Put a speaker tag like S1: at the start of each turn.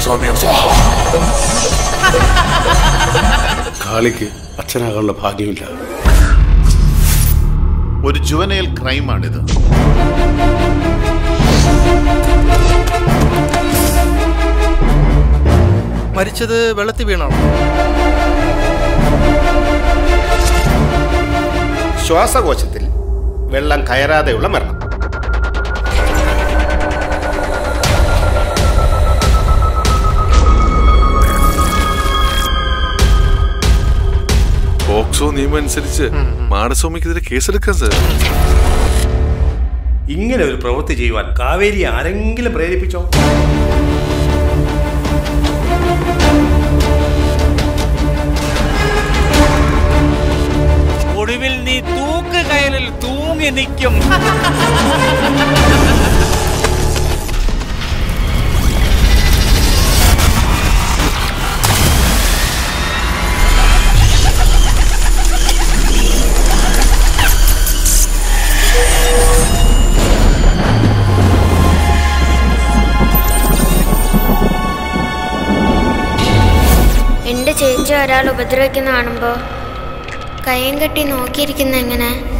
S1: മാടസ്വാമിയം സ്വാഹ കാളിക്ക് അച്ഛനാകാനുള്ള ഭാഗ്യമില്ല
S2: ഒരു ജുവനൈൽ ക്രൈമാണിത്
S3: മരിച്ചത് വെള്ളത്തിൽ വീണാണോ
S4: ശ്വാസകോശത്തിൽ വെള്ളം കയറാതെയുള്ള മരണം
S1: പോക്സോ നിയമം അനുസരിച്ച് മാടസ്വാമിക്കെതിരെ കേസെടുക്കാം സർ
S5: ഇങ്ങനെ ഒരു പ്രവൃത്തി ചെയ്യുവാൻ കാവേരി ആരെങ്കിലും പ്രേരിപ്പിച്ചോ
S6: ഒടുവിൽ നീ തൂക്ക് കയലിൽ തൂങ്ങി നിൽക്കും
S7: എന്റെ ചേച്ചി ഒരാൾ ഉപദ്രവിക്കുന്ന കാണുമ്പോ കയ്യും കെട്ടി നോക്കിയിരിക്കുന്ന എങ്ങനെ